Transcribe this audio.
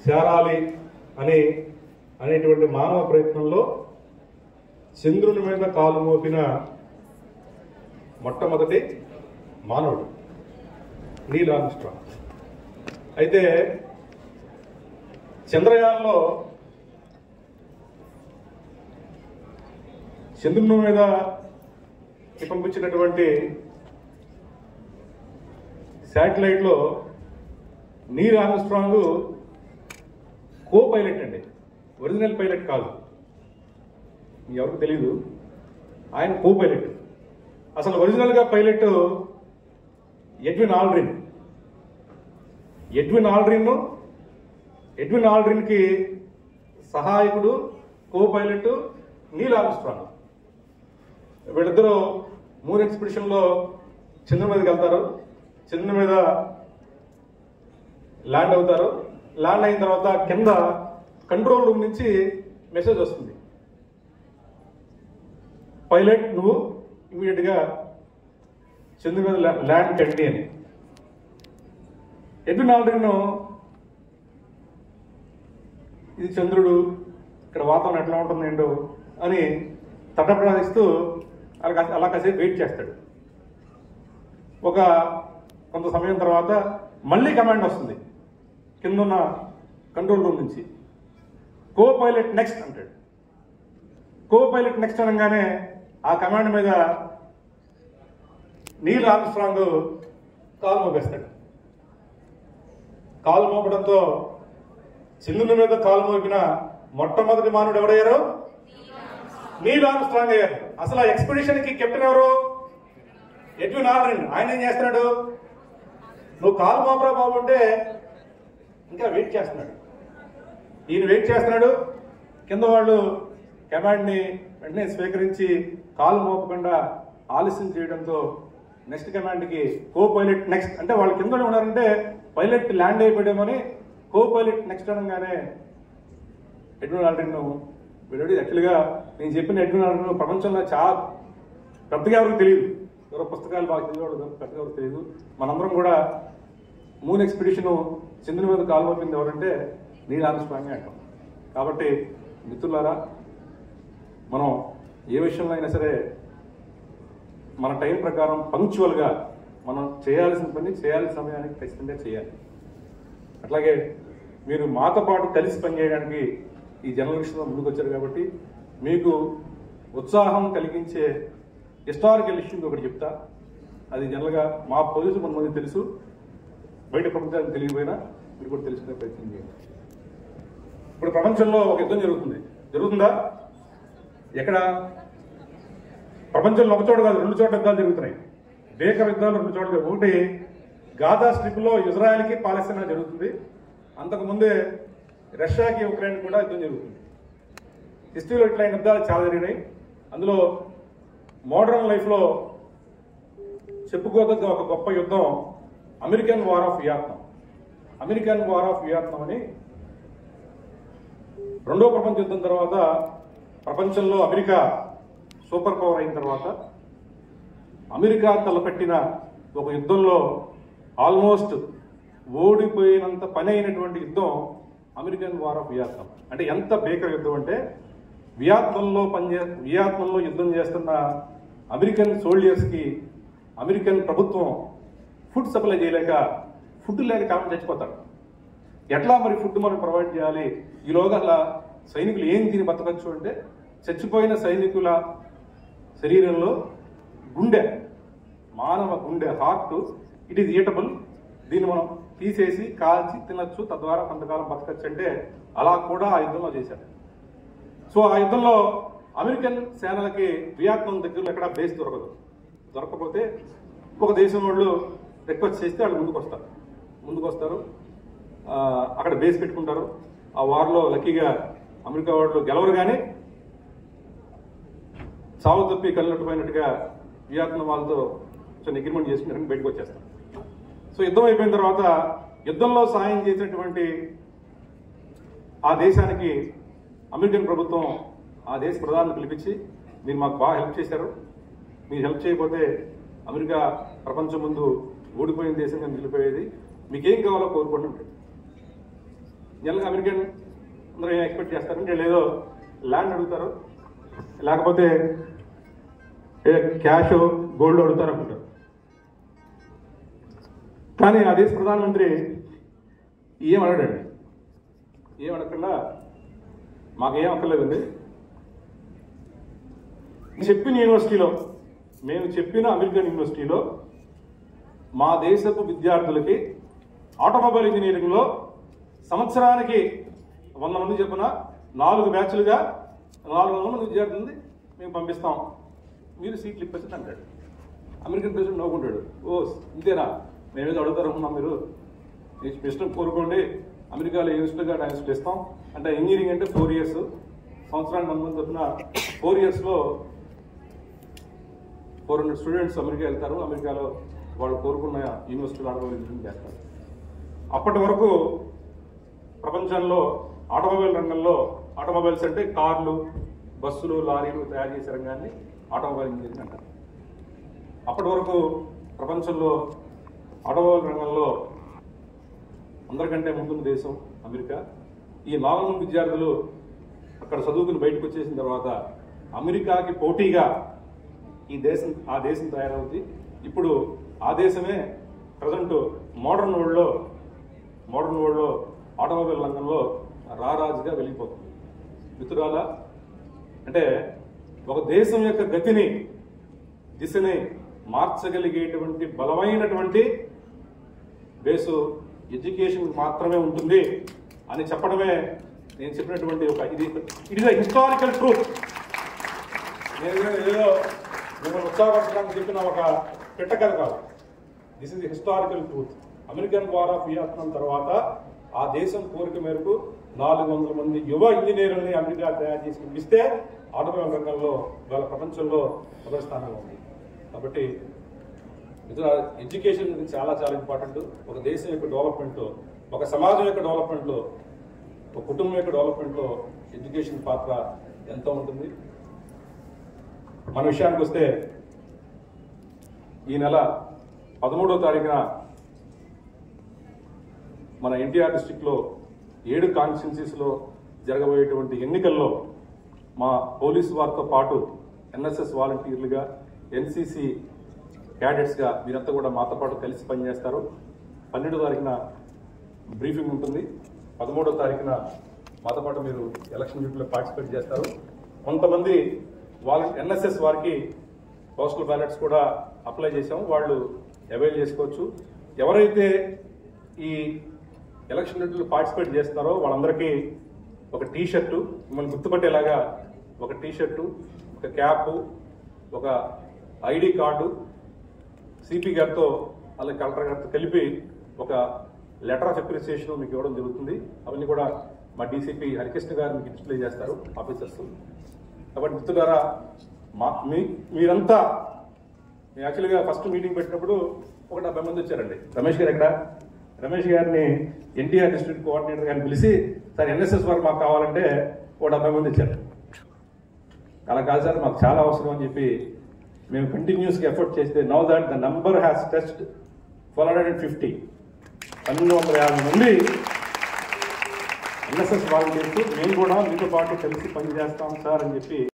చేరాలి అని అనేటువంటి మానవ ప్రయత్నంలో చంద్రుని మీద కాలు మోపిన మొట్టమొదటి మానవుడు నీల్ ఆర్మ్స్ట్రాంగ్ అయితే చంద్రయాన్లో చంద్రుని మీద పంపించినటువంటి శాటిలైట్లో నీల్ ఆర్మ్స్ట్రాంగ్ కో పైలట్ అండి ఒరిజినల్ పైలట్ కాదు మీ ఎవరికి తెలియదు ఆయన కో పైలట్ అసలు ఒరిజినల్గా pilot Edwin Aldrin Edwin Aldrin Edwin ఆల్డ్రిన్కి సహాయకుడు కో పైలట్ నీల్ ఆర్మ్స్ట్రాంగ్ వీళ్ళిద్దరూ మూన్ ఎక్స్పిడిషన్లో చంద్రుని మీదకి వెళ్తారు చంద్రుని మీద ల్యాండ్ అవుతారు ల్యాండ్ అయిన తర్వాత కింద కంట్రోల్ రూమ్ నుంచి మెసేజ్ వస్తుంది పైలట్ నువ్వు ఇమీడియట్ గా చంద్రుని మీద ల్యా- ల్యాండ్ కండి అని ఎడ్విన్ ఆల్డ్రిన్ ఇది చంద్రుడు ఇక్కడ వాతావరణం ఎట్లా ఉంటుంది ఏంటో అని తటప్రదిస్తూ అలా కాసే- అలా కాసేపు వెయిట్ చేస్తాడు ఒక కొంత సమయం తర్వాత మళ్ళీ కమాండ్ వస్తుంది కింద ఉన్న కంట్రోల్ రూమ్ నుంచి కో పైలట్ నెక్స్ట్ అంటాడు కో పైలట్ నెక్స్ట్ అనగానే ఆ కమాండ్ మీద నీల్ ఆర్మ్స్ట్రాంగ్ కాలు మోపేస్తాడు కాలు మోపడంతో చంద్రుని మీద కాలు మోపిన మొట్టమొదటి మానవుడు ఎవరయ్యారు నీల్ ఆర్మ్స్ట్రాంగ్ అయ్యారు అసలు ఆ ఎక్స్పెడిషన్ కి కెప్టెన్ ఎవరు ఎడ్విన్ ఆల్డ్రిన్ ఆయన ఏం చేస్తున్నాడు నువ్వు కాలు మోపరా బాబు అంటే ఇంకా వెయిట్ చేస్తున్నాడు ఈయన వెయిట్ చేస్తున్నాడు కింద వాళ్ళు కమాండ్ని వెంటనే స్వీకరించి కాలు మోపకుండా ఆలస్యం చేయడంతో నెక్స్ట్ కమాండ్కి కో పైలట్ నెక్స్ట్ అంటే వాళ్ళు కింద ఉన్నారంటే పైలట్ ల్యాండ్ అయిపోయామని కో పైలట్ నెక్స్ట్ అనగానే ఎడ్విన్ ఆల్డ్రిన్ వీడు యాక్చువల్గా నేను చెప్పిన ఎడ్విన్ ఆల్డ్రిన్ ప్రపంచంలో చాలా పెద్దగా ఎవరికి తెలియదు ఎవరో పుస్తకాలు బాగా చదివాడు పెద్దగా ఎవరికి తెలియదు మనందరం కూడా మూన్ ఎక్స్పిడిషన్ చంద్రుని మీద కాలు మోపింది ఎవరంటే నీల్ ఆర్మ్స్ట్రాంగ్ అంటాం కాబట్టి మిత్రులారా మనం ఏ విషయంలో అయినా సరే మన టైం ప్రకారం పంక్చువల్గా మనం చేయాల్సిన పని చేయాల్సిన సమయానికి ఖచ్చితంగా చేయాలి అట్లాగే మీరు మాతో పాటు కలిసి పనిచేయడానికి ఈ జర్నలిస్టులో ముందుకు వచ్చారు కాబట్టి మీకు ఉత్సాహం కలిగించే హిస్టారికల్ ఇష్యూ ఒకటి చెప్తా అది జనరల్గా మా పోలీసు కొంతమంది తెలుసు బయట ప్రపంచానికి తెలియకపోయినా మీరు కూడా తెలుసుకునే ప్రయత్నం చేయండి ఇప్పుడు ప్రపంచంలో ఒక యుద్ధం జరుగుతుంది జరుగుతుందా ఎక్కడ ప్రపంచంలో ఒక చోట కాదు రెండు చోట్ల యుద్ధాలు జరుగుతున్నాయి బేకర్ యుద్ధాలు రెండు చోట్ల ఒకటి గాజా స్ట్రిప్లో ఇజ్రాయెల్కి పాలస్తీనా జరుగుతుంది అంతకు ముందే రష్యాకి ఉక్రెయిన్ కూడా యుద్ధం జరుగుతుంది హిస్టరీలో ఇట్లాంటి యుద్ధాలు చాలా జరిగినాయి అందులో మోడర్న్ లైఫ్లో చెప్పుకోదగ్గ ఒక గొప్ప యుద్ధం American war of Vietnam American war of Vietnam అని రెండో ప్రపంచ యుద్ధం తర్వాత ప్రపంచంలో అమెరికా సూపర్ పవర్ అయిన తర్వాత అమెరికా తలపెట్టిన ఒక యుద్ధంలో ఆల్మోస్ట్ ఓడిపోయినంత పని అయినటువంటి యుద్ధం అమెరికన్ వార్ ఆఫ్ వియత్నాం అంటే ఎంత బేకర్ యుద్ధం అంటే వియత్నంలో పనిచే వియత్నంలో యుద్ధం చేస్తున్న అమెరికన్ సోల్జర్స్కి అమెరికన్ ప్రభుత్వం ఫుడ్ సప్లై చేయలేక ఫుడ్ లేక కారణం చచ్చిపోతారు ఎట్లా మరి ఫుడ్ మనం ప్రొవైడ్ చేయాలి ఈలోగా అలా సైనికులు ఏం తిని బతకచ్చు అంటే చచ్చిపోయిన సైనికుల శరీరంలో గుండె మానవ గుండె హార్ట్ ఇట్ ఈస్ ఈటబుల్ దీన్ని మనం తీసేసి కాల్చి తినచ్చు తద్వారా కొంతకాలం బతకచ్చు అంటే అలా కూడా ఆ యుద్ధంలో చేశారు సో ఆ యుద్ధంలో అమెరికన్ సేనలకి వియత్నాం దగ్గరలో ఎక్కడ బేస్ దొరకదు దొరకకపోతే ఒక దేశం వాళ్ళు రిక్వెస్ట్ చేస్తే వాళ్ళు ముందుకు వస్తారు ముందుకు వస్తారు ఆ, అక్కడ బేస్ పెట్టుకుంటారు ఆ వార్లో లక్కీగా అమెరికా వాళ్ళు గెలవరు కానీ చావు తప్పి కలినట్టుపోయినట్టుగా వియత్నాం వాళ్ళతో చిన్న అగ్రిమెంట్ చేసుకుని బయటకు వచ్చేస్తారు సో యుద్ధం అయిపోయిన తర్వాత యుద్ధంలో సాయం చేసినటువంటి ఆ దేశానికి అమెరికన్ ప్రభుత్వం ఆ దేశ ప్రధాని పిలిపించి మీరు మాకు బాగా హెల్ప్ చేశారు మీరు హెల్ప్ చేయకపోతే అమెరికా ప్రపంచం ముందు ఓడిపోయిన దేశంగా మిగిలిపోయేది మీకేం కావాలో కోరుకోండి అంటాడు జనరల్గా అమెరికన్ అందరూ ఏం ఎక్స్పెక్ట్ చేస్తారంటే వీళ్ళు ఏదో ల్యాండ్ అడుగుతారు లేకపోతే ఏ క్యాష్ గోల్డ్ అడుగుతారు అనుకుంటారు కానీ ఆ దేశ ప్రధానమంత్రి ఏం అడగడండి ఏం అడగకుండా మాకేం అక్కర్లేదండి చెప్పిన యూనివర్సిటీలో మేము చెప్పిన అమెరికన్ యూనివర్సిటీలో మా దేశపు విద్యార్థులకి ఆటోమొబైల్ ఇంజనీరింగ్లో సంవత్సరానికి వంద మంది చెప్పిన నాలుగు బ్యాచ్లుగా నాలుగు వందల మంది విద్యార్థులని మేము పంపిస్తాం మీరు సీట్లు ఇప్పేసి అంటాడు అమెరికన్ ప్రెసిడెంట్ నవ్వుకుంటాడు ఓ ఇంతేనా మేమేదో అడుగుతారనుకున్నాం మీరు మీ ఇష్టం కోరుకోండి అమెరికాలో యూనివర్సిటీగా ట్రాన్స్ఫర్ ఇస్తాం అంటే ఇంజనీరింగ్ అంటే ఫోర్ ఇయర్స్ సంవత్సరానికి వంద మంది చొప్పున ఫోర్ ఇయర్స్లో ఫోర్ హండ్రెడ్ స్టూడెంట్స్ అమెరికా వెళ్తారు అమెరికాలో వాళ్ళు కోరుకున్న యూనివర్సిటీలో ఆటోమొబైల్ ఇంజనీరింగ్ చేస్తారు అప్పటి వరకు ప్రపంచంలో ఆటోమొబైల్ రంగంలో ఆటోమొబైల్స్ అంటే కార్లు బస్సులు లారీలు తయారు చేసే రంగాన్ని ఆటోమొబైల్ ఇంజనీరింగ్ అంటారు అప్పటి వరకు ప్రపంచంలో ఆటోమొబైల్ రంగంలో అందరికంటే ముందున్న దేశం అమెరికా ఈ నాలుగు మంది విద్యార్థులు అక్కడ చదువుకుని బయటకు వచ్చేసిన తర్వాత అమెరికాకి పోటీగా ఈ దేశం ఆ దేశం తయారవుతుంది ఇప్పుడు ఆ దేశమే ప్రజెంట్ మోడర్న్ వరల్డ్లో మోడర్న్ వరల్డ్లో ఆటోమొబైల్ రంగంలో రారాజుగా వెళ్ళిపోతుంది మిత్రురాల అంటే ఒక దేశం యొక్క గతిని దిశని మార్చగలిగేటువంటి బలమైనటువంటి బేసు ఎడ్యుకేషన్ మాత్రమే ఉంటుంది అని చెప్పడమే నేను చెప్పినటువంటి ఒక ఇది ఇట్ ఇస్ హిస్టారికల్ ట్రూత్ నేను ఏదో మిమ్మల్ని ఉత్సాహపరచడానికి చెప్పిన ఒక పెట్ట కథ కాదు this is historical truth American war of Vietnam తర్వాత ఆ దేశం కోరిక మేరకు నాలుగు వందల మంది యువ ఇంజనీర్లని అమెరికా తయారు చేసి పంపిస్తే ఆటోమొబైల్ రంగంలో ఇవాళ ప్రపంచంలో మొదటి స్థానంలో ఉంది కాబట్టి మిత్రుల ఎడ్యుకేషన్ అనేది చాలా చాలా ఇంపార్టెంట్ ఒక దేశం యొక్క డెవలప్మెంట్ ఒక సమాజం యొక్క డెవలప్మెంట్లో ఒక కుటుంబం యొక్క డెవలప్మెంట్లో ఎడ్యుకేషన్ పాత్ర ఎంతో ఉంటుంది మన విషయానికి వస్తే ఈ నెల పదమూడవ తారీఖున మన ఎన్టీఆర్ డిస్టిక్లో ఏడు కాన్స్టిట్యున్సీస్లో జరగబోయేటువంటి ఎన్నికల్లో మా పోలీసు వారితో పాటు ఎన్ఎస్ఎస్ వాలంటీర్లుగా ఎన్సీసీ క్యాడెట్స్గా మీరంతా కూడా మాతో పాటు కలిసి పనిచేస్తారు పన్నెండో తారీఖున బ్రీఫింగ్ ఉంటుంది పదమూడో తారీఖున మాతో పాటు మీరు ఎలక్షన్ డ్యూటీలో పార్టిసిపేట్ చేస్తారు కొంతమంది వాళ్ళ ఎన్ఎస్ఎస్ వారికి పోస్టల్ బ్యాలెట్స్ కూడా అప్లై చేసాం వాళ్ళు అవైల్ చేసుకోవచ్చు ఎవరైతే ఈ ఎలక్షన్ డ్యూటీలో పార్టిసిపేట్ చేస్తారో వాళ్ళందరికీ ఒక టీ షర్టు మిమ్మల్ని గుర్తుపట్టేలాగా ఒక టీ షర్టు ఒక క్యాప్ ఒక ఐడి కార్డు సిపి గారితో అలాగే కలెక్టర్ గారితో కలిపి ఒక లెటర్ ఆఫ్ అప్రిసియేషన్ మీకు ఇవ్వడం జరుగుతుంది అవన్నీ కూడా మా డీసీపీ హరికృష్ణ గారు మీకు డిస్ప్లే చేస్తారు ఆఫీసర్స్ కాబట్టి మిత్రులారా మా మీ మీరంతా మేము యాక్చువల్గా ఫస్ట్ మీటింగ్ పెట్టినప్పుడు ఒక డెబ్బై మంది వచ్చారండి రమేష్ గారు ఎక్కడ రమేష్ గారిని ఎన్టీఆర్ డిస్ట్రిక్ట్ కోఆర్డినేటర్ గారిని పిలిచి సార్ ఎన్ఎస్ఎస్ వారు మాకు కావాలంటే ఒక డెబ్బై మంది వచ్చారు అలా కాదు సార్ మాకు చాలా అవసరం అని చెప్పి మేము కంటిన్యూస్గా ఎఫర్ట్ చేస్తే now that the number has test four hundred and fifty పన్నెండు వందల యాభై మంది ఎన్ఎస్ఎస్ వాలంటీర్స్ మేము కూడా మీతో పాటు కలిసి పనిచేస్తాం సార్ అని చెప్పి